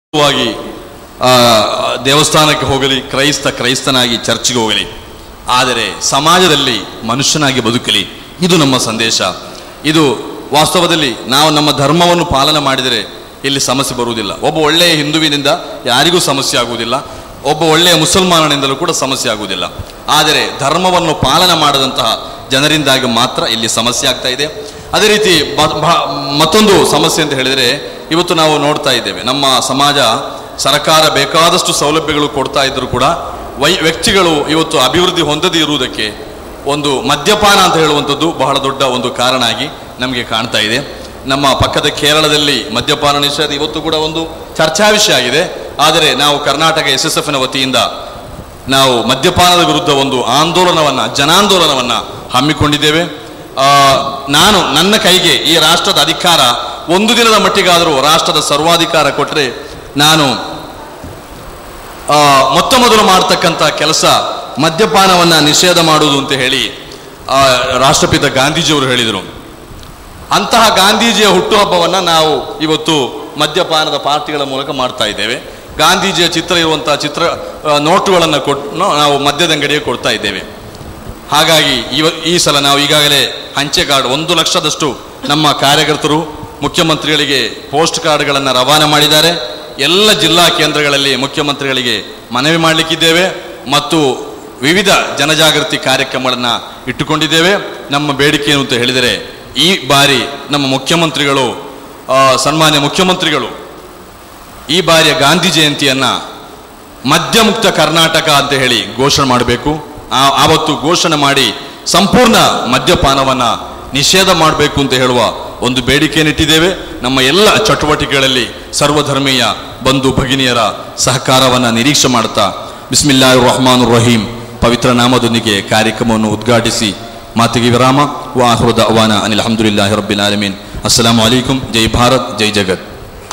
ವಾಗಿ ಆ, ದೇವಸ್ಥಾನಕ್ಕೆ ಹೋಗಲಿ ಕ್ರೈಸ್ತ ಕ್ರೈಸ್ತನಾಗಿ ಚರ್ಚ್ಗೆ ಹೋಗಲಿ ಆದರೆ ಸಮಾಜದಲ್ಲಿ ಮನುಷ್ಯನಾಗಿ ಬದುಕಲಿ ಇದು ನಮ್ಮ ಸಂದೇಶ ಇದು ವಾಸ್ತವದಲ್ಲಿ ನಾವು ನಮ್ಮ ಧರ್ಮವನ್ನು ಪಾಲನೆ ಮಾಡಿದರೆ ಇಲ್ಲಿ ಸಮಸ್ಯೆ ಬರುವುದಿಲ್ಲ ಒಬ್ಬ ಒಳ್ಳೆಯ ಹಿಂದುವಿನಿಂದ ಯಾರಿಗೂ ಸಮಸ್ಯೆ ಆಗುವುದಿಲ್ಲ ಒಬ್ಬ ಒಳ್ಳೆಯ ಮುಸಲ್ಮಾನನಿಂದಲೂ ಕೂಡ ಸಮಸ್ಯೆ ಆಗುವುದಿಲ್ಲ ಆದರೆ ಧರ್ಮವನ್ನು ಪಾಲನೆ ಮಾಡದಂತಹ ಜನರಿಂದಾಗಿ ಮಾತ್ರ ಇಲ್ಲಿ ಸಮಸ್ಯೆ ಆಗ್ತಾ ಇದೆ ಅದೇ ರೀತಿ ಬ- ಬ- ಮತ್ತೊಂದು ಸಮಸ್ಯೆ ಅಂತ ಹೇಳಿದರೆ ಇವತ್ತು ನಾವು ನೋಡ್ತಾ ಇದ್ದೇವೆ ನಮ್ಮ ಸಮಾಜ ಸರ್ಕಾರ ಬೇಕಾದಷ್ಟು ಸೌಲಭ್ಯಗಳು ಕೊಡ್ತಾ ಇದ್ದರೂ ಕೂಡ ವೈ ವ್ಯಕ್ತಿಗಳು ಇವತ್ತು ಅಭಿವೃದ್ಧಿ ಹೊಂದದೇ ಇರುವುದಕ್ಕೆ ಒಂದು ಮದ್ಯಪಾನ ಅಂತ ಹೇಳುವಂಥದ್ದು ಬಹಳ ದೊಡ್ಡ ಒಂದು ಕಾರಣ ಆಗಿ ನಮಗೆ ಕಾಣ್ತಾ ಇದೆ ನಮ್ಮ ಪಕ್ಕದ ಕೇರಳದಲ್ಲಿ ಮದ್ಯಪಾನ ನಿಷೇಧ ಇವತ್ತು ಕೂಡ ಒಂದು ಚರ್ಚಾ ವಿಷಯ ಆಗಿದೆ ಆದರೆ ನಾವು ಕರ್ನಾಟಕ ಎಸ್ ಎಸ್ ಎಫ್ನ ವತಿಯಿಂದ ನಾವು ಮದ್ಯಪಾನದ ವಿರುದ್ಧ ಒಂದು ಆಂದೋಲನವನ್ನ ಜನಾಂದೋಲನವನ್ನ ಹಮ್ಮಿಕೊಂಡಿದ್ದೇವೆ ಆ, ನಾನು ನನ್ನ ಕೈಗೆ ಈ ರಾಷ್ಟ್ರದ ಅಧಿಕಾರ ಒಂದು ದಿನದ ಮಟ್ಟಿಗಾದರೂ ರಾಷ್ಟ್ರದ ಸರ್ವಾಧಿಕಾರ ಕೊಟ್ಟರೆ ನಾನು ಆ, ಮೊತ್ತ ಮೊದಲು ಮಾಡ್ತಕ್ಕಂಥ ಕೆಲಸ ಮದ್ಯಪಾನವನ್ನ ನಿಷೇಧ ಮಾಡುವುದು ಅಂತ ಹೇಳಿ ಆ, ರಾಷ್ಟ್ರಪಿತ ಗಾಂಧೀಜಿಯವರು ಹೇಳಿದರು ಅಂತಹ ಗಾಂಧೀಜಿಯ ಹುಟ್ಟುಹಬ್ಬವನ್ನ ನಾವು ಇವತ್ತು ಮದ್ಯಪಾನದ ಪಾರ್ಟಿಗಳ ಮೂಲಕ ಮಾಡ್ತಾ ಇದ್ದೇವೆ ಗಾಂಧೀಜಿಯ ಚಿತ್ರ ಇರುವಂತಹ ಚಿತ್ರ ಆ, ನೋಟುಗಳನ್ನು ಕೊಟ್ಟು ನಾವು ಮದ್ಯದ ಅಂಗಡಿಗೆ ಕೊಡ್ತಾ ಇದ್ದೇವೆ ಹಾಗಾಗಿ ಇವ ಈ ಸಲ ನಾವು ಈಗಾಗಲೇ ಹಂಚೆ ಕಾರ್ಡ್ ಒಂದು ಲಕ್ಷದಷ್ಟು ನಮ್ಮ ಕಾರ್ಯಕರ್ತರು ಮುಖ್ಯಮಂತ್ರಿಗಳಿಗೆ ಪೋಸ್ಟ್ ಕಾರ್ಡ್ಗಳನ್ನು ರವಾನೆ ಮಾಡಿದ್ದಾರೆ ಎಲ್ಲ ಜಿಲ್ಲಾ ಕೇಂದ್ರಗಳಲ್ಲಿ ಮುಖ್ಯಮಂತ್ರಿಗಳಿಗೆ ಮನವಿ ಮಾಡಲಿಕ್ಕಿದ್ದೇವೆ ಮತ್ತು ವಿವಿಧ ಜನಜಾಗೃತಿ ಕಾರ್ಯಕ್ರಮಗಳನ್ನು ಇಟ್ಟುಕೊಂಡಿದ್ದೇವೆ ನಮ್ಮ ಬೇಡಿಕೆ ಏನು ಅಂತ ಹೇಳಿದರೆ ಈ ಬಾರಿ ನಮ್ಮ ಮುಖ್ಯಮಂತ್ರಿಗಳು ಆ, ಸನ್ಮಾನ್ಯ ಮುಖ್ಯಮಂತ್ರಿಗಳು ಈ ಬಾರಿಯ ಗಾಂಧಿ ಜಯಂತಿಯನ್ನ ಮದ್ಯಮುಕ್ತ ಕರ್ನಾಟಕ ಅಂತ ಹೇಳಿ ಘೋಷಣೆ ಮಾಡಬೇಕು ಆ- ಆವತ್ತು ಘೋಷಣೆ ಮಾಡಿ ಸಂಪೂರ್ಣ ಮದ್ಯಪಾನವನ್ನ ನಿಷೇಧ ಮಾಡಬೇಕು ಅಂತ ಹೇಳುವ ಒಂದು ಬೇಡಿಕೆಯನ್ನಿಟ್ಟಿದ್ದೇವೆ ನಮ್ಮ ಎಲ್ಲ ಚಟುವಟಿಕೆಗಳಲ್ಲಿ ಸರ್ವಧರ್ಮೀಯ ಬಂಧು ಭಗಿನಿಯರ ಸಹಕಾರವನ್ನ ನಿರೀಕ್ಷೆ ಮಾಡ್ತಾ ಬಿಸ್ಮಿಲ್ಲಾ ರಹಮಾನ್ ರಹೀಂ ಪವಿತ್ರ ನಾಮದೊಂದಿಗೆ ಕಾರ್ಯಕ್ರಮವನ್ನು ಉದ್ಘಾಟಿಸಿ ಮಾತಿಗೆ ವಿರಾಮ ವಾಹೃದ ಅವಾನ ಅನಿಲ್ ಅಹಮದುಲ್ಲಾಹಿ ರಬ್ಬಿಲ್ ಆಲಮೀನ್ ಅಸ್ಸಲಾಮು ಅಲೈಕುಂ ಜೈ ಭಾರತ್ ಜೈ ಜಗತ್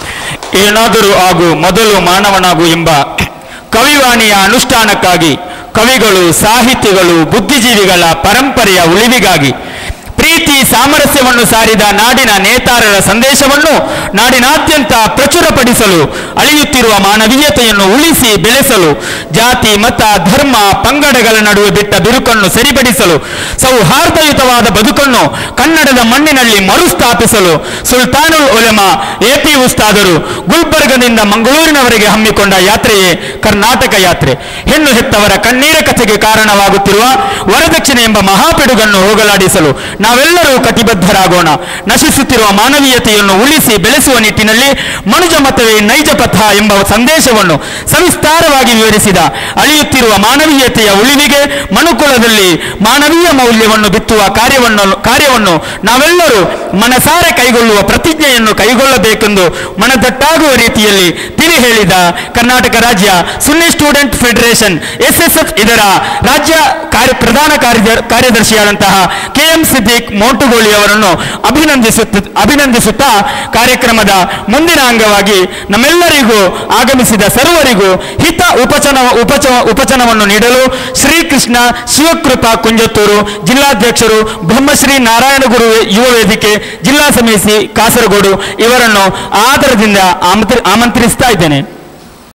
ಏನಾದರೂ ಆಗು ಮೊದಲು ಮಾನವನಾಗು ಎಂಬ ಕವಿವಾಣಿಯ ಅನುಷ್ಠಾನಕ್ಕಾಗಿ ಕವಿಗಳು ಸಾಹಿತಿಗಳು ಬುದ್ಧಿಜೀವಿಗಳ ಪರಂಪರೆಯ ಉಳಿವಿಗಾಗಿ ಪ್ರೀತಿ ಸಾಮರಸ್ಯವನ್ನು ಸಾರಿದ ನಾಡಿನ ನೇತಾರರ ಸಂದೇಶವನ್ನು ನಾಡಿನಾದ್ಯಂತ ಪ್ರಚುರಪಡಿಸಲು ಅಳಿಯುತ್ತಿರುವ ಮಾನವೀಯತೆಯನ್ನು ಉಳಿಸಿ ಬೆಳೆಸಲು ಜಾತಿ ಮತ ಧರ್ಮ ಪಂಗಡಗಳ ನಡುವೆ ಬಿಟ್ಟ ಬಿರುಕನ್ನು ಸರಿಪಡಿಸಲು ಸೌಹಾರ್ದಯುತವಾದ ಬದುಕನ್ನು ಕನ್ನಡದ ಮಣ್ಣಿನಲ್ಲಿ ಮರುಸ್ಥಾಪಿಸಲು ಸುಲ್ತಾನುಲ್ ಒಲೆಮಾ ಎಪಿ ಉಸ್ತಾದರು ಗುಲ್ಬರ್ಗದಿಂದ ಮಂಗಳೂರಿನವರೆಗೆ ಹಮ್ಮಿಕೊಂಡ ಯಾತ್ರೆಯೇ ಕರ್ನಾಟಕ ಯಾತ್ರೆ ಹೆಣ್ಣು ಹೆತ್ತವರ ಕಣ್ಣೀರ ಕಥೆಗೆ ಕಾರಣವಾಗುತ್ತಿರುವ ವರದಕ್ಷಿಣೆ ಎಂಬ ಮಹಾಪಿಡುಗನ್ನು ಹೋಗಲಾಡಿಸಲು ನಾವೆಲ್ಲರೂ ಕಟಿಬದ್ಧರಾಗೋಣ ನಶಿಸುತ್ತಿರುವ ಮಾನವೀಯತೆಯನ್ನು ಉಳಿಸಿ ಬೆಳೆಸುವ ನಿಟ್ಟಿನಲ್ಲಿ ಮನುಜ ಮತವೇ ನೈಜ ಪಥ ಎಂಬ ಸಂದೇಶವನ್ನು ಸವಿಸ್ತಾರವಾಗಿ ವಿವರಿಸಿದ ಅಳಿಯುತ್ತಿರುವ ಮಾನವೀಯತೆಯ ಉಳಿವಿಗೆ ಮನುಕುಲದಲ್ಲಿ ಮಾನವೀಯ ಮೌಲ್ಯವನ್ನು ಬಿತ್ತುವ ಕಾರ್ಯವನ್ನು ಕಾರ್ಯವನ್ನು ನಾವೆಲ್ಲರೂ ಮನಸಾರೆ ಕೈಗೊಳ್ಳುವ ಪ್ರತಿಜ್ಞೆಯನ್ನು ಕೈಗೊಳ್ಳಬೇಕೆಂದು ಮನದಟ್ಟಾಗುವ ರೀತಿಯಲ್ಲಿ ತಿಳಿ ಹೇಳಿದ ಕರ್ನಾಟಕ ರಾಜ್ಯ ಸುನ್ನಿ ಸ್ಟೂಡೆಂಟ್ ಫೆಡರೇಷನ್ ಎಸ್ಎಸ್ಎಫ್ ಇದರ ರಾಜ್ಯ ಕಾರ್ಯ ಪ್ರಧಾನ ಕಾರ್ಯದ- ಕಾರ್ಯದರ್ಶಿಯಾದಂತಹ ಕೆ ಎಂ ಸಿದ್ದಿಕ್ ಮೋಂಟುಗೋಳಿ ಅವರನ್ನು ಅಭಿನಂದಿಸುತ್ತ ಅಭಿನಂದಿಸುತ್ತಾ ಕಾರ್ಯಕ್ರಮದ ಮುಂದಿನ ಅಂಗವಾಗಿ ನಮ್ಮೆಲ್ಲರಿಗೂ ಆಗಮಿಸಿದ ಸರ್ವರಿಗೂ ಹಿತ ಉಪಚನ ಉಪಚ ಉಪಚನವನ್ನು ನೀಡಲು ಶ್ರೀಕೃಷ್ಣ ಶಿವಕೃಪಾ ಕುಂಜತ್ತೂರು ಜಿಲ್ಲಾಧ್ಯಕ್ಷರು ಬ್ರಹ್ಮಶ್ರೀ ನಾರಾಯಣಗುರು ಯುವ ವೇದಿಕೆ ಜಿಲ್ಲಾ ಸಮಿತಿ ಕಾಸರಗೋಡು ಇವರನ್ನು ಆದರದಿಂದ ಆಮಂತ್ರಿ- ಆಮಂತ್ರಿಸ್ತಾ ಇದ್ದೇನೆ